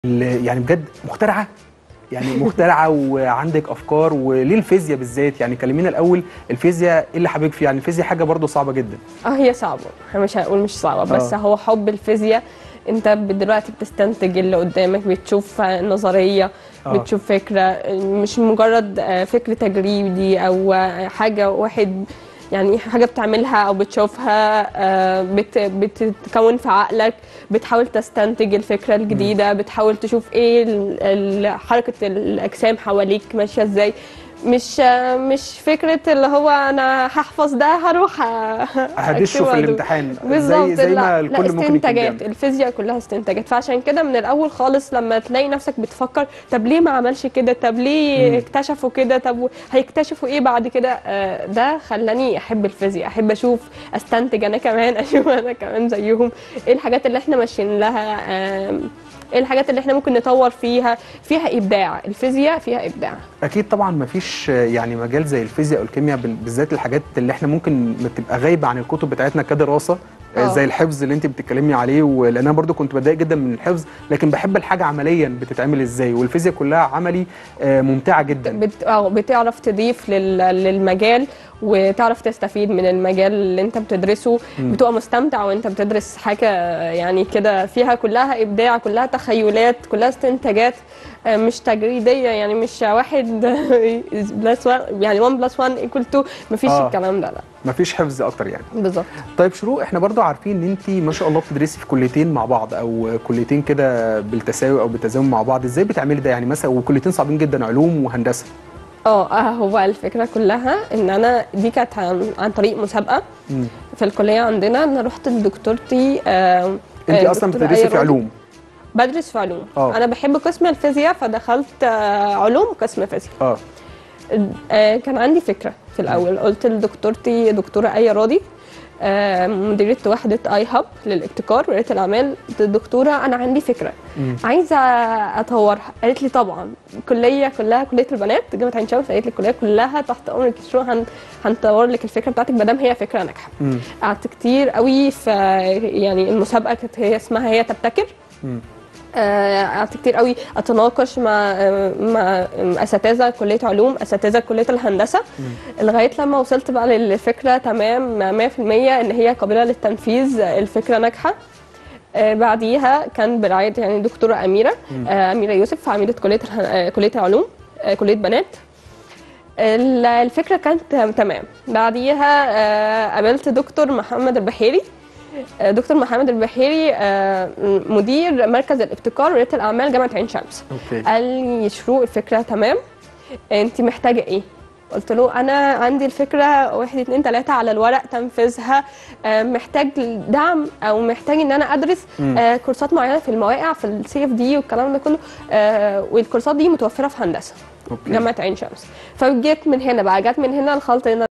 ال- يعني بجد مخترعه يعني مخترعه وعندك افكار وليه الفيزياء بالذات يعني كلمينا الاول الفيزياء ايه اللي حابك فيها يعني الفيزياء حاجه برضو صعبه جدا اه هي صعبة احنا مش هنقول مش صعبة بس آه. هو حب الفيزياء انت دلوقتي بتستنتج اللي قدامك بتشوف نظرية آه. بتشوف فكرة مش مجرد آه، فكر تجريبي او آه، حاجة واحد يعني حاجة بتعملها أو بتشوفها آه، بت بتتكون في عقلك بتحاول تستنتج الفكرة الجديدة بتحاول تشوف ايه ال- ال- حركة الأجسام حواليك ماشية ازاي مش آه، مش فكرة اللي هو أنا هحفظ ده هروح آه، هدشه أكتبه في وأدوب. الامتحان بالظبط زي زي لا, ما لا الكل ممكن يكون استنتاجات بيعمل. الفيزياء كلها استنتاجات فعشان كده من الاول خالص لما تلاقي نفسك بتفكر طب ليه ما عملش كده طب ليه مم. اكتشفوا كده طب هيكتشفوا ايه بعد كده آه، ده خلاني احب الفيزياء احب اشوف استنتج انا كمان اشوف انا كمان زيهم ايه الحاجات اللي احنا ماشيين لها آم، ايه الحاجات اللي احنا ممكن نطور فيها فيها ابداع الفيزياء فيها ابداع اكيد طبعا ما فيش يعني مجال زي الفيزياء والكيمياء بال- بالذات الحاجات اللي احنا ممكن تبقى غايبه عن الكتب بتاعتنا كدراسه آه، آه. زي الحفظ اللي انت بتتكلمي عليه ولان انا برضو كنت بتضايق جدا من الحفظ لكن بحب الحاجه عمليا بتتعمل ازاي والفيزياء كلها عملي آه، ممتعه جدا بت... آه، بتعرف تضيف لل... للمجال وتعرف تستفيد من المجال اللي انت بتدرسه مم. بتبقى مستمتع وانت بتدرس حاجة يعني كده فيها كلها إبداع كلها تخيلات كلها استنتاجات آه، مش تجريدية يعني مش واحد بلس وان يعني 1 بلس 1 ايكوال 2 مفيش آه. الكلام ده لا ما فيش حفظ اكتر يعني بالظبط طيب شروق احنا برضو عارفين ان انت ما شاء الله بتدرسي في كليتين مع بعض او كليتين كده بالتساوي او بالتزامن مع بعض ازاي بتعملي ده يعني مثلا وكليتين صعبين جدا علوم وهندسه اه آه، هو الفكرة كلها ان انا دي كانت عن, عن طريق مسابقة مم. في الكلية عندنا انا رحت لدكتورتي آه، انت آه، اصلا دكتورة بتدرسي آية في راضي. علوم بدرس في علوم آه. انا بحب قسم الفيزياء فدخلت آه، علوم قسم فيزياء اه آه، كان عندي فكره في الاول قلت لدكتورتي دكتوره ايه راضي آه، مديريه وحده اي هاب للابتكار ورياده الاعمال دكتوره انا عندي فكره مم. عايزه اطورها قالت لي طبعا الكليه كلها كليه البنات جامعه عين شمس قالت لي الكليه كلها تحت امرك شو هن هنطور لك الفكره بتاعتك ما دام هي فكره ناجحه مم. قعدت كتير قوي في يعني المسابقه كانت هي اسمها هي تبتكر مم. آه، قعدت كتير قوي اتناقش مع آه، مع اساتذه كليه علوم اساتذه كليه الهندسه لغايه لما وصلت بقى للفكره تمام 100% ان هي قابله للتنفيذ الفكره ناجحه آه، بعديها كان برعايه يعني دكتوره اميره آه، اميره يوسف عميده كليه اله- آه، كليه العلوم آه، كليه بنات ال- الفكره كانت تمام بعديها آه، قابلت دكتور محمد البحيري آه، دكتور محمد البحيري آه، مدير مركز الابتكار ورياده الاعمال جامعه عين شمس اوكي قال لي شروق الفكره تمام انت محتاجه ايه قلت له انا عندي الفكره واحد اتنين تلاته على الورق تنفيذها آه، محتاج دعم او محتاج ان انا ادرس مم. آه، كورسات معينه في المواقع في السي اف دي والكلام ده كله آه، والكورسات دي متوفره في هندسه اوكي جامعه عين شمس فجيت من هنا بقى جت من هنا الخلطه هنا